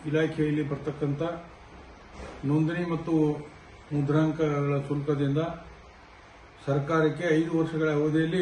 ಇಲಾಖೆಯಲ್ಲಿ ಬರ್ತಕ್ಕಂಥ ನೋಂದಣಿ ಮತ್ತು ಮುದ್ರಾಂಕಗಳ ಶುಲ್ಕದಿಂದ ಸರ್ಕಾರಕ್ಕೆ ಐದು ವರ್ಷಗಳ ಅವಧಿಯಲ್ಲಿ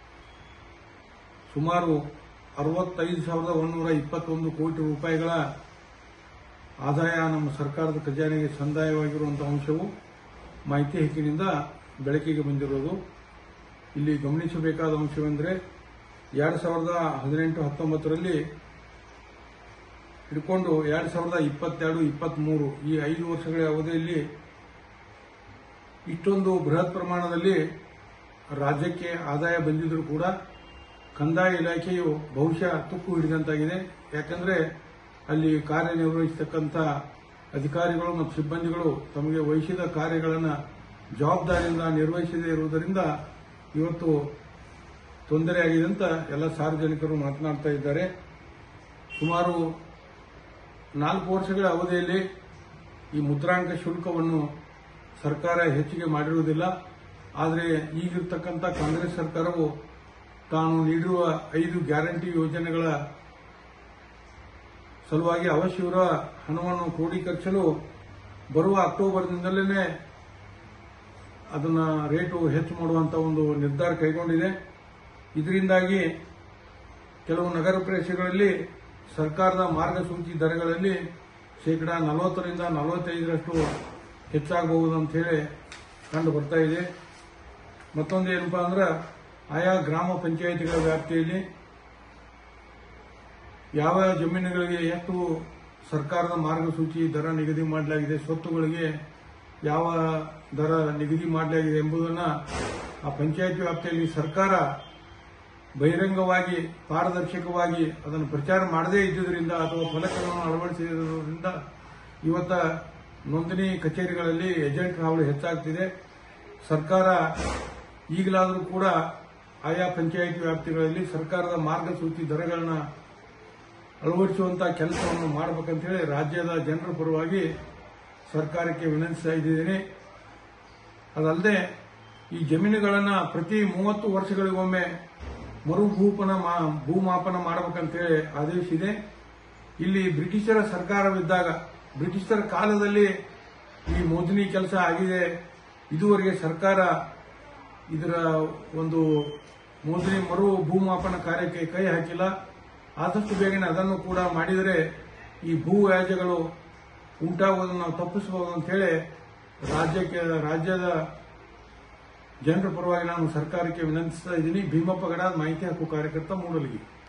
ಸುಮಾರು ಅರವತ್ತೈದು ಸಾವಿರದ ಒಂದೂರ ಇಪ್ಪತ್ತೊಂದು ಕೋಟಿ ರೂಪಾಯಿಗಳ ಆದಾಯ ನಮ್ಮ ಸರ್ಕಾರದ ಖಜಾನೆಗೆ ಸಂದಾಯವಾಗಿರುವಂತಹ ಅಂಶವು ಮಾಹಿತಿ ಹಕ್ಕಿನಿಂದ ಬೆಳಕಿಗೆ ಬಂದಿರೋದು ಇಲ್ಲಿ ಗಮನಿಸಬೇಕಾದ ಅಂಶವೆಂದರೆ ಎರಡು ಸಾವಿರದ ಹದಿನೆಂಟು ಹತ್ತೊಂಬತ್ತರಲ್ಲಿ ಹಿಡ್ಕೊಂಡು ಎರಡು ಸಾವಿರದ ಇಪ್ಪತ್ತೆರಡು ಇಪ್ಪತ್ತ್ಮೂರು ಈ ಐದು ವರ್ಷಗಳ ಅವಧಿಯಲ್ಲಿ ಇಷ್ಟೊಂದು ಬೃಹತ್ ಪ್ರಮಾಣದಲ್ಲಿ ರಾಜ್ಯಕ್ಕೆ ಆದಾಯ ಬಂದಿದ್ರೂ ಕೂಡ ಕಂದಾಯ ಇಲಾಖೆಯು ಬಹುಶಃ ತುಕ್ಕು ಹಿಡಿದಂತಾಗಿದೆ ಯಾಕಂದ್ರೆ ಅಲ್ಲಿ ಕಾರ್ಯನಿರ್ವಹಿಸತಕ್ಕಂಥ ಅಧಿಕಾರಿಗಳು ಮತ್ತು ಸಿಬ್ಬಂದಿಗಳು ತಮಗೆ ವಹಿಸಿದ ಕಾರ್ಯಗಳನ್ನು ಜವಾಬ್ದಾರಿಯಿಂದ ನಿರ್ವಹಿಸದೇ ಇರುವುದರಿಂದ ಇವತ್ತು ತೊಂದರೆಯಾಗಿದೆ ಅಂತ ಎಲ್ಲ ಸಾರ್ವಜನಿಕರು ಮಾತನಾಡ್ತಾ ಇದ್ದಾರೆ ಸುಮಾರು ನಾಲ್ಕು ವರ್ಷಗಳ ಅವಧಿಯಲ್ಲಿ ಈ ಮುದ್ರಾಂಕ ಶುಲ್ಕವನ್ನು ಸರ್ಕಾರ ಹೆಚ್ಚಿಗೆ ಮಾಡಿರುವುದಿಲ್ಲ ಆದರೆ ಈಗಿರ್ತಕ್ಕಂಥ ಕಾಂಗ್ರೆಸ್ ಸರ್ಕಾರವು ತಾನು ನೀಡಿರುವ ಐದು ಗ್ಯಾರಂಟಿ ಯೋಜನೆಗಳ ಸಲುವಾಗಿ ಅವಶ್ಯವಿರುವ ಹಣವನ್ನು ಕ್ರೋಢೀಕರಿಸಲು ಬರುವ ಅಕ್ಟೋಬರ್ನಿಂದಲೇ ಅದನ್ನ ರೇಟು ಹೆಚ್ಚು ಮಾಡುವಂತ ಒಂದು ನಿರ್ಧಾರ ಕೈಗೊಂಡಿದೆ ಇದರಿಂದಾಗಿ ಕೆಲವು ನಗರ ಪ್ರದೇಶಗಳಲ್ಲಿ ಸರ್ಕಾರದ ಮಾರ್ಗಸೂಚಿ ದರಗಳಲ್ಲಿ ಶೇಕಡಾ ನಲವತ್ತರಿಂದ ನಲವತ್ತೈದರಷ್ಟು ಹೆಚ್ಚಾಗಬಹುದು ಅಂತ ಹೇಳಿ ಕಂಡು ಬರ್ತಾ ಇದೆ ಮತ್ತೊಂದು ಏನಪ್ಪಾ ಅಂದ್ರೆ ಆಯಾ ಗ್ರಾಮ ಪಂಚಾಯಿತಿಗಳ ವ್ಯಾಪ್ತಿಯಲ್ಲಿ ಯಾವ ಜಮೀನುಗಳಿಗೆ ಎಷ್ಟು ಸರ್ಕಾರದ ಮಾರ್ಗಸೂಚಿ ದರ ನಿಗದಿ ಮಾಡಲಾಗಿದೆ ಸ್ವತ್ತುಗಳಿಗೆ ಯಾವ ದರ ನಿಗದಿ ಮಾಡಲಾಗಿದೆ ಎಂಬುದನ್ನು ಆ ಪಂಚಾಯಿತಿ ವ್ಯಾಪ್ತಿಯಲ್ಲಿ ಸರ್ಕಾರ ಬಹಿರಂಗವಾಗಿ ಪಾರದರ್ಶಕವಾಗಿ ಅದನ್ನು ಪ್ರಚಾರ ಮಾಡದೇ ಇದ್ದುದರಿಂದ ಅಥವಾ ಫಲಕಗಳನ್ನು ಅಳವಡಿಸಿರುವುದರಿಂದ ಇವತ್ತ ನೋಂದಣಿ ಕಚೇರಿಗಳಲ್ಲಿ ಏಜೆಂಟ್ ಹಾವಳಿ ಹೆಚ್ಚಾಗ್ತಿದೆ ಸರ್ಕಾರ ಈಗಲಾದರೂ ಕೂಡ ಆಯಾ ಪಂಚಾಯಿತಿ ವ್ಯಾಪ್ತಿಗಳಲ್ಲಿ ಸರ್ಕಾರದ ಮಾರ್ಗಸೂಚಿ ದರಗಳನ್ನ ಅಳವಡಿಸುವಂತಹ ಕೆಲಸವನ್ನು ಮಾಡಬೇಕಂತ ಹೇಳಿ ರಾಜ್ಯದ ಜನರ ಪರವಾಗಿ ಸರ್ಕಾರಕ್ಕೆ ವಿನಂತಿಸ್ತಾ ಇದ್ದೀನಿ ಅದಲ್ಲದೆ ಈ ಜಮೀನುಗಳನ್ನು ಪ್ರತಿ ಮೂವತ್ತು ವರ್ಷಗಳಿಗೊಮ್ಮೆ ಮರುಭೂಪನ ಮಾ- ಭೂಮಾಪನ ಮಾಡಬೇಕಂತೇಳಿ ಆದೇಶಿಸಿದೆ ಇಲ್ಲಿ ಬ್ರಿಟಿಷರ ಸರ್ಕಾರವಿದ್ದಾಗ ಬ್ರಿಟಿಷರ ಕಾಲದಲ್ಲಿ ಈ ಮೋಜನಿ ಕೆಲಸ ಆಗಿದೆ ಇದುವರೆಗೆ ಸರ್ಕಾರ ಇದರ ಒಂದು ಮೋಜನಿ ಮರು ಭೂಮಾಪನ ಕಾರ್ಯಕ್ಕೆ ಕೈ ಹಾಕಿಲ್ಲ ಆದಷ್ಟು ಬೇಗನೆ ಅದನ್ನು ಕೂಡ ಮಾಡಿದರೆ ಈ ಭೂ ವ್ಯಾಜ್ಯಗಳು ಉಂಟಾಗುವುದನ್ನು ನಾವು ತಪ್ಪಿಸಬಹುದು ಅಂತ ಹೇಳಿ ರಾಜ್ಯಕ್ಕೆ ರಾಜ್ಯದ ಜನರ ಪರವಾಗಿ ನಾನು ಸರ್ಕಾರಕ್ಕೆ ವಿನಂತಿಸ್ತಾ ಇದ್ದೀನಿ ಭೀಮಪ್ಪ ಗಡ ಮಾಹಿತಿ ಹಕ್ಕು ಕಾರ್ಯಕರ್ತ ಮೂಡಲಗಿ